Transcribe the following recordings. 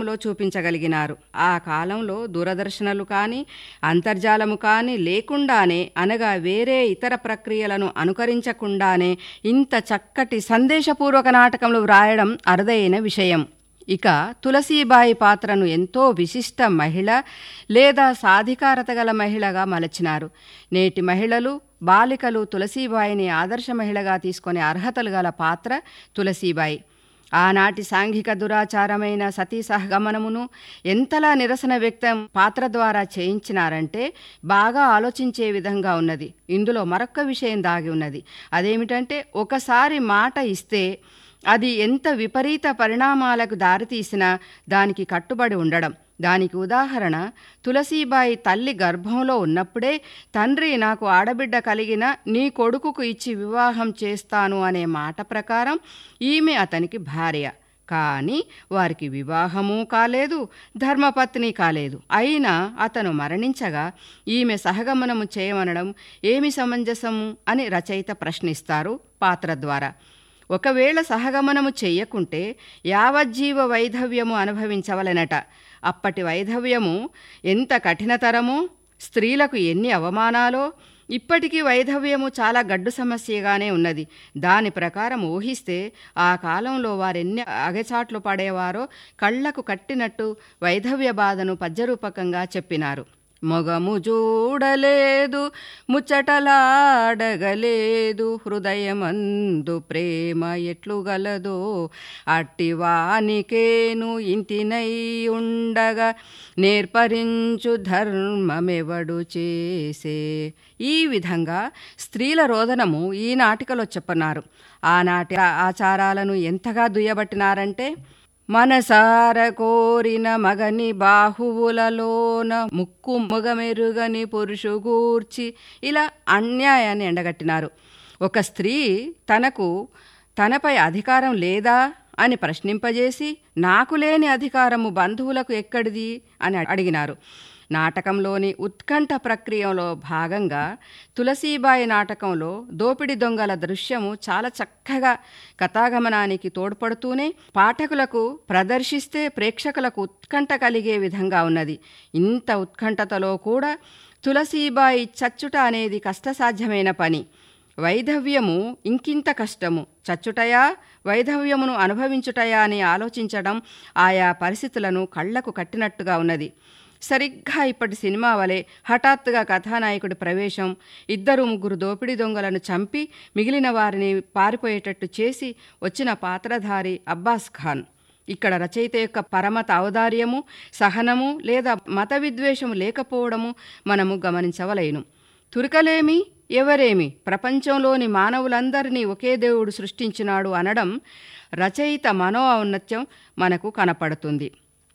రూపంలో చూపించగలిగినారు ఆ కాలంలో దూరదర్శనలు కానీ అంతర్జాలము కానీ లేకుండానే అనగా వేరే ఇతర ప్రక్రియలను అనుకరించకుండానే ఇంత చక్కటి సందేశపూర్వక నాటకంలో వ్రాయడం అరుదైన విషయం ఇక తులసీబాయి పాత్రను ఎంతో విశిష్ట మహిళ లేదా సాధికారత గల మహిళగా మలచినారు నేటి మహిళలు బాలికలు తులసీబాయిని ఆదర్శ మహిళగా తీసుకునే అర్హతలు గల పాత్ర తులసీబాయి ఆనాటి సాంఘిక దురాచారమైన సతీ సహగమనమును ఎంతలా నిరసన వ్యక్తం పాత్ర ద్వారా చేయించినారంటే బాగా ఆలోచించే విధంగా ఉన్నది ఇందులో మరొక్క విషయం దాగి ఉన్నది అదేమిటంటే ఒకసారి మాట ఇస్తే అది ఎంత విపరీత పరిణామాలకు దారితీసినా దానికి కట్టుబడి ఉండడం దానికి ఉదాహరణ తులసీబాయి తల్లి గర్భంలో ఉన్నప్పుడే తండ్రి నాకు ఆడబిడ్డ కలిగిన నీ కొడుకుకు ఇచ్చి వివాహం చేస్తాను అనే మాట ప్రకారం ఈమె అతనికి భార్య కానీ వారికి వివాహము కాలేదు ధర్మపత్ని కాలేదు అయినా అతను మరణించగా ఈమె సహగమనము చేయమనడం ఏమి సమంజసము అని రచయిత ప్రశ్నిస్తారు పాత్ర ద్వారా ఒకవేళ సహగమనము చెయ్యకుంటే యావజ్జీవ వైధవ్యము అనుభవించవలెనట అప్పటి వైధవ్యము ఎంత కఠినతరమో స్త్రీలకు ఎన్ని అవమానాలో ఇప్పటికీ వైధవ్యము చాలా గడ్డు సమస్యగానే ఉన్నది దాని ప్రకారం ఊహిస్తే ఆ కాలంలో వారెన్ని అగచాట్లు పడేవారో కళ్లకు కట్టినట్టు వైధవ్య బాధను పద్యరూపకంగా చెప్పినారు మొగము చూడలేదు ముచ్చటలాడగలేదు హృదయమందు ప్రేమ ఎట్లు గలదో అట్టివానికేను ఇంటినై ఉండగా నేర్పరించు ధర్మమెవడు చేసే ఈ విధంగా స్త్రీల రోదనము ఈ నాటికలో చెప్పన్నారు ఆనాటి ఆచారాలను ఎంతగా దుయ్యబట్టినారంటే మనసార కోరిన మగని బాహువులలోన ముక్కు మొగమెరుగని పురుషు గూర్చి ఇలా అన్యాయాన్ని ఎండగట్టినారు ఒక స్త్రీ తనకు తనపై అధికారం లేదా అని ప్రశ్నింపజేసి నాకు లేని అధికారము బంధువులకు ఎక్కడిది అని అడిగినారు నాటకంలోని ఉత్కంఠ ప్రక్రియలో భాగంగా తులసీబాయి నాటకంలో దోపిడి దొంగల దృశ్యము చాలా చక్కగా కథాగమనానికి తోడ్పడుతూనే పాఠకులకు ప్రదర్శిస్తే ప్రేక్షకులకు ఉత్కంఠ కలిగే విధంగా ఉన్నది ఇంత ఉత్కంఠతలో కూడా తులసీబాయి చచ్చుట అనేది కష్టసాధ్యమైన పని వైధవ్యము ఇంకింత కష్టము చచ్చుటయా వైధవ్యమును అనుభవించుటయా అని ఆలోచించడం ఆయా పరిస్థితులను కళ్లకు కట్టినట్టుగా ఉన్నది సరిగ్గా ఇప్పటి సినిమా వలె హఠాత్తుగా కథానాయకుడి ప్రవేశం ఇద్దరు ముగ్గురు దోపిడీ దొంగలను చంపి మిగిలిన వారిని పారిపోయేటట్టు చేసి వచ్చిన పాత్రధారి అబ్బాస్ ఖాన్ ఇక్కడ రచయిత యొక్క పరమత ఔదార్యము సహనము లేదా మత విద్వేషము లేకపోవడము మనము గమనించవలేను తురకలేమి ఎవరేమి ప్రపంచంలోని మానవులందరినీ ఒకే దేవుడు సృష్టించినాడు అనడం రచయిత మనో ఔన్నత్యం మనకు కనపడుతుంది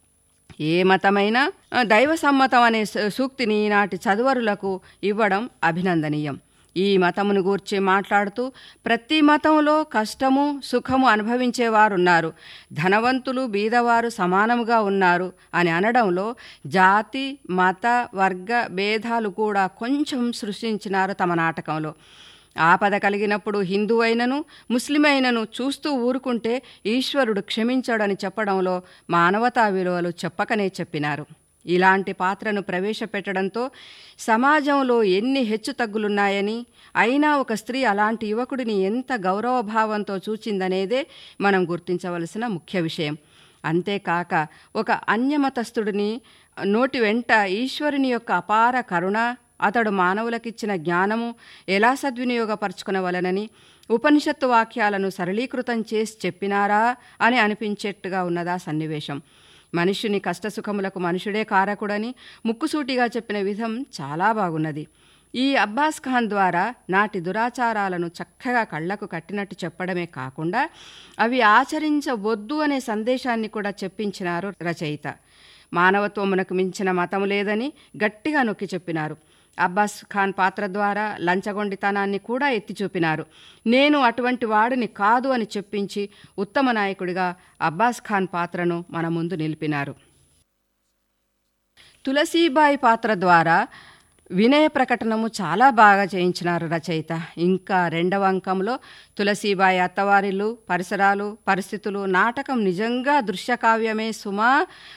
ఏ మతమైనా దైవ సమ్మతం అనే సూక్తిని నాటి చదువరులకు ఇవ్వడం అభినందనీయం ఈ మతమును గూర్చి మాట్లాడుతూ ప్రతి మతంలో కష్టము సుఖము అనుభవించేవారున్నారు ధనవంతులు బీదవారు సమానముగా ఉన్నారు అని అనడంలో జాతి మత వర్గ భేదాలు కూడా కొంచెం సృష్టించినారు తమ నాటకంలో ఆపద కలిగినప్పుడు హిందూ అయినను ముస్లిం అయినను చూస్తూ ఊరుకుంటే ఈశ్వరుడు క్షమించడని చెప్పడంలో మానవతా విలువలు చెప్పకనే చెప్పినారు ఇలాంటి పాత్రను ప్రవేశపెట్టడంతో సమాజంలో ఎన్ని హెచ్చుతగ్గులున్నాయని అయినా ఒక స్త్రీ అలాంటి యువకుడిని ఎంత గౌరవభావంతో చూచిందనేదే మనం గుర్తించవలసిన ముఖ్య విషయం అంతేకాక ఒక అన్యమతస్థుడిని నోటి వెంట ఈశ్వరుని యొక్క అపార కరుణ అతడు మానవులకిచ్చిన జ్ఞానము ఎలా సద్వినియోగపరచుకునవలనని ఉపనిషత్తు వాక్యాలను సరళీకృతం చేసి చెప్పినారా అని అనిపించేట్టుగా ఉన్నదా సన్నివేశం మనుష్యుని కష్టసుఖములకు మనుషుడే కారకుడని ముక్కుసూటిగా చెప్పిన విధం చాలా బాగున్నది ఈ అబ్బాస్ ఖాన్ ద్వారా నాటి దురాచారాలను చక్కగా కళ్లకు కట్టినట్టు చెప్పడమే కాకుండా అవి ఆచరించవద్దు అనే సందేశాన్ని కూడా చెప్పించినారు రచయిత మానవత్వమునకు మించిన మతం లేదని గట్టిగా నొక్కి చెప్పినారు అబ్బాస్ ఖాన్ పాత్ర ద్వారా లంచగొండితనాన్ని కూడా ఎత్తి చూపినారు నేను అటువంటి వాడిని కాదు అని చెప్పించి ఉత్తమ నాయకుడిగా అబ్బాస్ ఖాన్ పాత్రను మన ముందు నిలిపినారు తులసీబాయి పాత్ర ద్వారా వినయ ప్రకటనము చాలా బాగా చేయించినారు రచయిత ఇంకా రెండవ అంకంలో తులసీబాయి అత్తవారిలు పరిసరాలు పరిస్థితులు నాటకం నిజంగా దృశ్యకావ్యమే సుమా